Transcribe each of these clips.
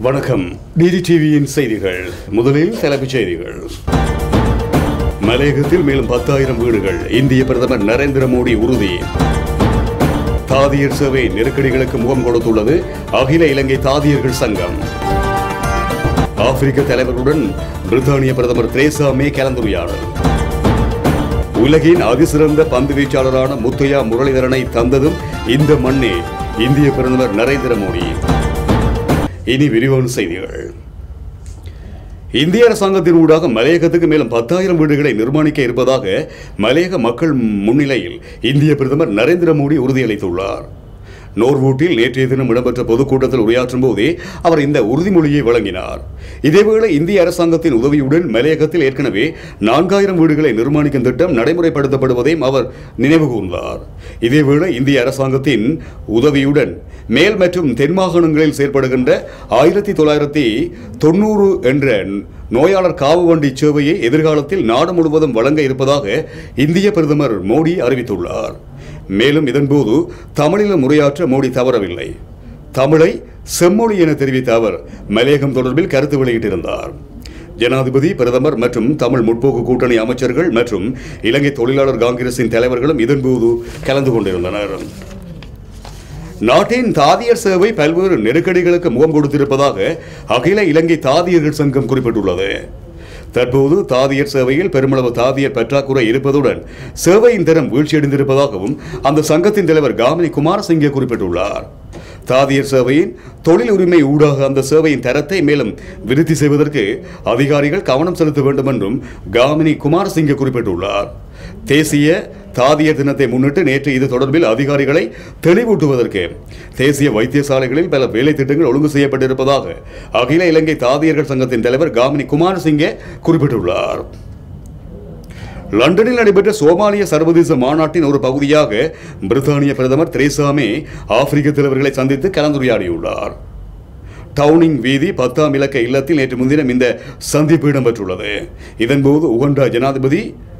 வணக்கம் டிடி டிவியின் செய்திகள் முதலில் தலைப்புச் செய்திகள் மலையகத்தில் மேலும் பத்தாயிரம் வீடுகள் இந்திய பிரதமர் நரேந்திர மோடி உறுதி தாதியர் சேவை நெருக்கடிகளுக்கு முகம் கொடுத்துள்ளது அகில இலங்கை தாதியர்கள் சங்கம் ஆப்பிரிக்க தலைவர்களுடன் பிரித்தானிய பிரதமர் திரேசா மே கலந்துரையாடல் உலகின் அதிசிறந்த பந்து வீச்சாளரான முத்தையா முரளிதரனை தந்ததும் இந்த மண்ணே இந்திய பிரதமர் நரேந்திர மோடி இனி விரிவான செய்திகள் இந்திய அரசாங்கத்தின் ஊடாக மலையகத்துக்கு மேலும் பத்தாயிரம் வீடுகளை நிர்மாணிக்க இருப்பதாக மலையக மக்கள் முன்னிலையில் இந்திய பிரதமர் நரேந்திர மோடி உறுதியளித்துள்ளார் நோர்வூட்டில் நேற்றைய தினம் இடம்பெற்ற பொதுக்கூட்டத்தில் உரையாற்றும் போதே அவர் இந்த உறுதிமொழியை வழங்கினார் இதேவேளை இந்திய அரசாங்கத்தின் உதவியுடன் மலையகத்தில் ஏற்கனவே நான்காயிரம் வீடுகளை நிர்மாணிக்கும் திட்டம் நடைமுறைப்படுத்தப்படுவதையும் அவர் நினைவு கூர்ந்தார் இதேவேளை இந்திய அரசாங்கத்தின் உதவியுடன் மேல் மற்றும் தென் மாகாணங்களில் செயற்படுகின்ற ஆயிரத்தி தொள்ளாயிரத்தி தொண்ணூறு என்ற நோயாளர் காவு வண்டி சேவையை எதிர்காலத்தில் நாடு முழுவதும் வழங்க இருப்பதாக இந்திய பிரதமர் மோடி அறிவித்துள்ளார் மேலும் இதன்போது தமிழிலும் உரையாற்ற மோடி தவறவில்லை தமிழை செம்மொழி என தெரிவித்த அவர் மலையகம் தொடர்பில் கருத்து வெளியிட்டிருந்தார் ஜனாதிபதி பிரதமர் மற்றும் தமிழ் முற்போக்கு கூட்டணி அமைச்சர்கள் மற்றும் இலங்கை தொழிலாளர் காங்கிரசின் தலைவர்களும் இதன்போது கலந்து கொண்டிருந்தனர் நாட்டின் தாதியர் சேவை பல்வேறு நெருக்கடிகளுக்கு முகம் கொடுத்திருப்பதாக அகில இலங்கை தாதியர்கள் சங்கம் குறிப்பிட்டுள்ளது தற்போது தாதியர் சேவையில் பெருமளவு தாதியர் பற்றாக்குறை இருப்பதுடன் சேவையின் தரம் வீழ்ச்சியடைந்திருப்பதாகவும் அந்த சங்கத்தின் தலைவர் காமினி குமாரசிங்கே குறிப்பிட்டுள்ளார் தாதியர் சேவையின் தொழில் உரிமை ஊடாக அந்த சேவையின் தரத்தை மேலும் விருத்தி செய்வதற்கு அதிகாரிகள் கவனம் செலுத்த வேண்டும் என்றும் காமினி குமாரசிங்கே குறிப்பிட்டுள்ளார் தேசிய தாதியர் தினத்தை முன்னிட்டு நேற்று இது தொடர்பில் அதிகாரிகளை தெளிவூட்டுவதற்கு தேசிய வைத்தியசாலைகளில் பல வேலை திட்டங்கள் ஒழுங்கு செய்யப்பட்டிருப்பதாக அகில இலங்கை தாதியர்கள் சங்கத்தின் தலைவர் காமினி குமாரசிங்கே குறிப்பிட்டுள்ளார் லண்டனில் நடைபெற்ற சோமாலிய சர்வதேச மாநாட்டின் ஒரு பகுதியாக பிரித்தானிய பிரதமர் தெரேசா மே ஆப்பிரிக்க தலைவர்களை சந்தித்து கலந்துரையாடியுள்ளார் டவுனிங் வீதி பத்தாம் இலக்க இல்லத்தில் நேற்று முன்தினம் இந்த சந்திப்பு இடம்பெற்றுள்ளது இதன்போது உகண்டா ஜனாதிபதி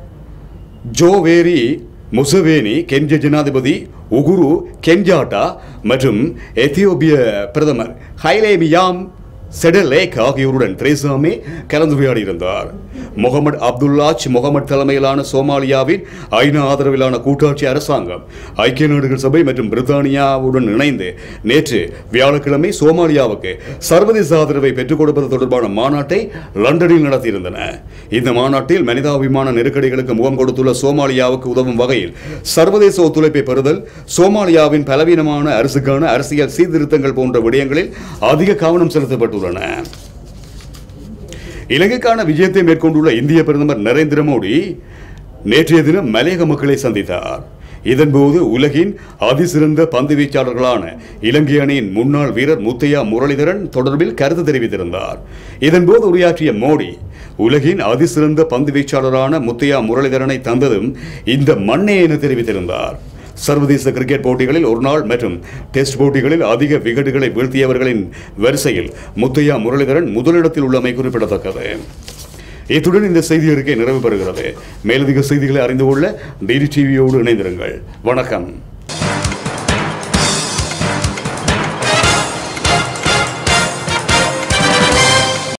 ஜோவேரி முசவேனி கென்ஜ ஜனாதிபதி உகுரு கென்ஜாட்டா மற்றும் எத்தியோப்பிய பிரதமர் ஹைலேமியாம் செடலேக் ஆகியோருடன் திரேசாமே கலந்துரையாடியிருந்தார் முகமது அப்துல்லாச் முகமது தலைமையிலான சோமாலியாவின் ஐநா ஆதரவிலான கூட்டாட்சி அரசாங்கம் ஐக்கிய நாடுகள் சபை மற்றும் பிரித்தானியாவுடன் இணைந்து நேற்று வியாழக்கிழமை சோமாலியாவுக்கு சர்வதேச ஆதரவை பெற்றுக் கொடுப்பது தொடர்பான மாநாட்டை லண்டனில் நடத்தியிருந்தன இந்த மாநாட்டில் மனிதாபிமான நெருக்கடிகளுக்கு முகம் கொடுத்துள்ள சோமாலியாவுக்கு உதவும் வகையில் சர்வதேச ஒத்துழைப்பை பெறுதல் சோமாலியாவின் பலவீனமான அரசுக்கான அரசியல் சீர்திருத்தங்கள் போன்ற விடயங்களில் அதிக கவனம் செலுத்தப்பட்டுள்ளன இலங்கைக்கான விஜயத்தை மேற்கொண்டுள்ள இந்திய பிரதமர் நரேந்திர மோடி நேற்றைய தினம் மலையக மக்களை சந்தித்தார் இதன்போது உலகின் அதிசிறந்த பந்து வீச்சாளர்களான இலங்கை அணியின் முன்னாள் வீரர் முத்தையா முரளிதரன் தொடர்பில் கருத்து தெரிவித்திருந்தார் இதன்போது உரையாற்றிய மோடி உலகின் அதிசிறந்த பந்து வீச்சாளரான முத்தையா முரளிதரனை தந்ததும் இந்த மண்ணே என தெரிவித்திருந்தார் சர்வதேச கிரிக்கெட் போட்டிகளில் ஒரு நாள் மற்றும் டெஸ்ட் போட்டிகளில் அதிக விக்கெட்டுகளை வீழ்த்தியவர்களின் வரிசையில் முத்தையா முரளிதரன் முதலிடத்தில் உள்ளமை குறிப்பிடத்தக்கது இத்துடன் இந்த செய்தி அறிக்கை நிறைவு பெறுகிறது மேலதிக செய்திகளை அறிந்து கொள்ள டிடி டிவியோடு இணைந்திருங்கள் வணக்கம்